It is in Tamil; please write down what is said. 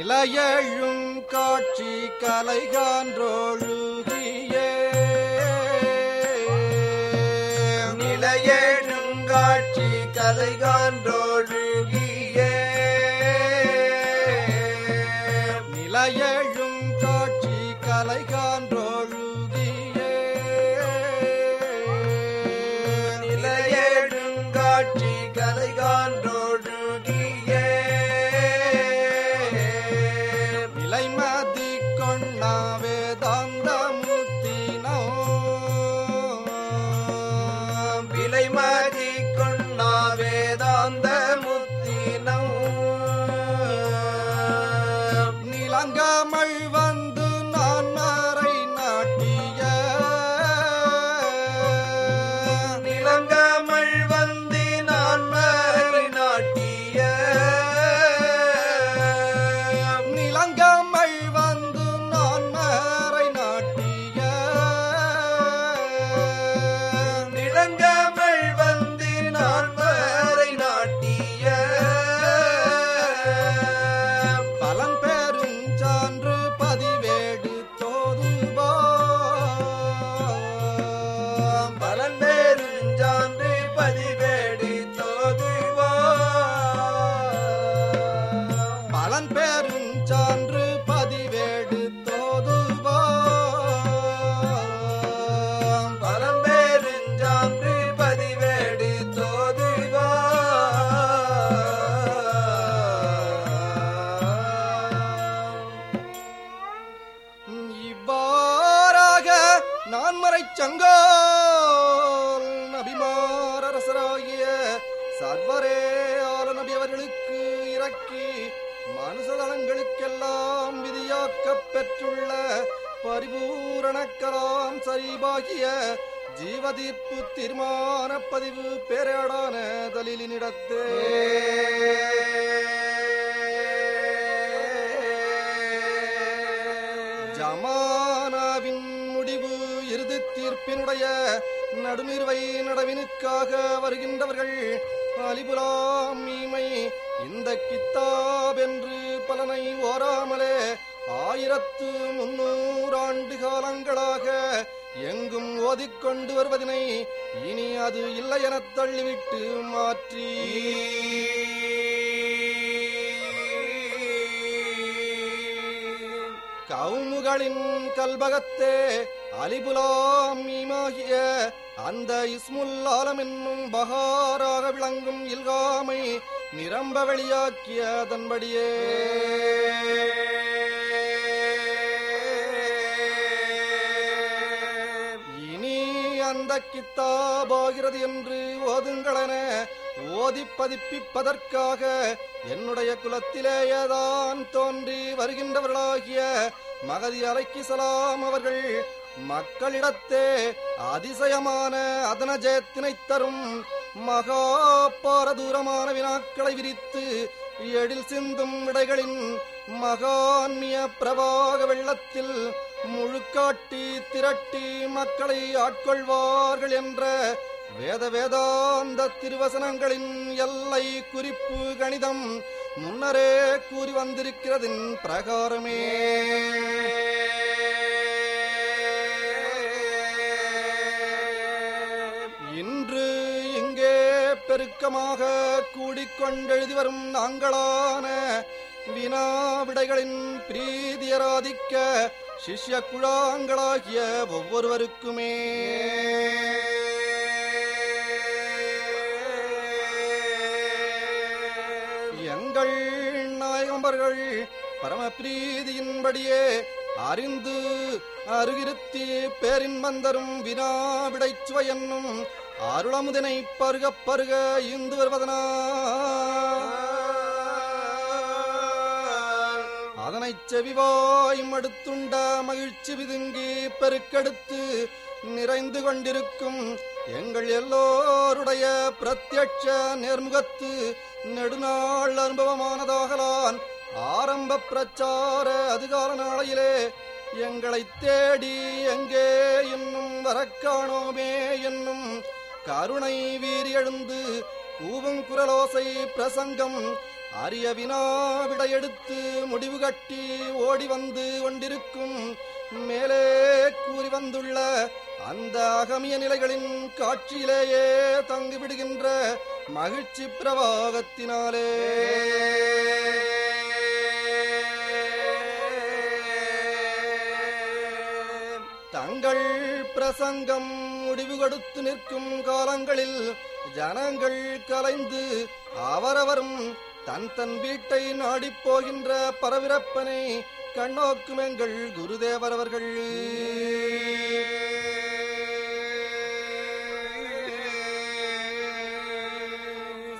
நிலையழும் காட்சி கலைகான்றொழுகியே நிலையெழுங்காட்சி கலைகான்றொழுகியே நிலையழும் காட்சி கலைகான்றொழுகியே நிலையெழுங்காட்சி கலைகான்றொழுகியே நிலைமதி கொண்ணா வேதாந்த முத்தினோ விலைமதி கொண்ணா வேதாந்த முத்தினம் நிலங்கமள் வந்து நான் மறை நாட்டிய நிலங்கமள் வந்தி நான் மறை நாட்டிய நிலங்கமள் வந்து நான் மறை நாட்டிய நிலங்கமள் வந்தி நான் மறை நாட்டிய பலன் பெரும் சான்று பதிவேடு தோதுவா பலன் பெருஞ்சான்று பதிவேடு தோதுவா பலன் பெரும் சான்று பதிவேடு தோதுவா பலம் பெருஞ்சான்று பதிவேடு தோதுவா இவ்வாறாக நான்மறை சங்கோல் நபிமாரரசராகிய சர்வரே ஆல நபி அவர்களுக்கு இறக்கி மனுஷதளங்களுக்கெல்லாம் விதியாக்கப் பெற்றுள்ள பரிபூரணக்கலாம் சரிபாகிய ஜீவதீர்ப்பு தீர்மான பதிவு பேராடான தலிலினிடத்தே ஜமானாவின் முடிவு இறுதி தீர்ப்பினுடைய நடுநிறுவை நடவினுக்காக வருகின்றவர்கள் அலிபுலாம் மீமை இந்த கித்தாப் என்று பலனை ஓராமலே ஆயிரத்து முன்னூறு ஆண்டு காலங்களாக எங்கும் ஓதிக்கொண்டு வருவதனை இனி அது இல்லை எனத் தள்ளிவிட்டு மாற்றி கவுமுகளின் கல்பகத்தே அலிபுலாம் மீமாகிய அந்த இஸ்முல் ஆலம் என்னும் பகாராக விளங்கும் இல்காமை நிரம்ப வெளியாக்கிய அதன்படியே இனி அந்த கித்தாபாகிறது என்று ஓதுங்களென ஓதி பதிப்பிப்பதற்காக என்னுடைய குலத்திலேயேதான் தோன்றி வருகின்றவர்களாகிய மகதி அலைக்கு சலாம் அவர்கள் மக்களிடத்தே அதிசயமான அதன ஜெயத்தினை தரும் மகா பாரதூரமான வினாக்களை விரித்து எழில் சிந்தும் விடைகளின் மகான்மிய பிரவாக வெள்ளத்தில் முழுக்காட்டி திரட்டி மக்களை ஆட்கொள்வார்கள் என்ற வேத வேதாந்த திருவசனங்களின் எல்லை குறிப்பு கணிதம் முன்னரே கூறி வந்திருக்கிறதின் பிரகாரமே இன்று இங்கே பெருக்கமாக கூடிக்கொண்டெழுதி வரும் நாங்களான வினா விடைகளின் பிரீதியராதிக்க சிஷ்ய குழாங்களாகிய ஒவ்வொருவருக்குமே எங்கள் நாயகம்பர்கள் பரம பிரீதியின்படியே அறிந்து அருகிருத்தி பேரின் வந்தரும் வினா விடைச்சுவை என்னும் அருளமுதனை பருக பருக இந்து வருவதனா அதனை செவிவாய் மடுத்துண்ட மகிழ்ச்சி விதுங்கி பெருக்கெடுத்து நிறைந்து கொண்டிருக்கும் எங்கள் எல்லோருடைய பிரத்யட்ச நேர்முகத்து நெடுநாள் அனுபவமானதாகலான் ஆரம்ப பிரச்சார அதிகால நாளையிலே எங்களை தேடி எங்கே என்னும் வரக்காணோமே என்னும் கருணை வீரி எழுந்து கூவும் குரலோசை பிரசங்கம் அரிய வினா விடையெடுத்து முடிவு கட்டி ஓடி வந்து கொண்டிருக்கும் மேலே கூறி வந்துள்ள அந்த அகமிய நிலைகளின் காட்சியிலேயே தங்கிவிடுகின்ற மகிழ்ச்சி பிரவாகத்தினாலே தங்கள் பிரசங்கம் முடிவு கொடுத்து நிற்கும் காலங்களில் ஜனங்கள் கலைந்து அவரவரும் தன் தன் வீட்டை நாடிப் போகின்ற பரவிரப்பனை கண்ணோக்கும் எங்கள் குருதேவர் அவர்கள்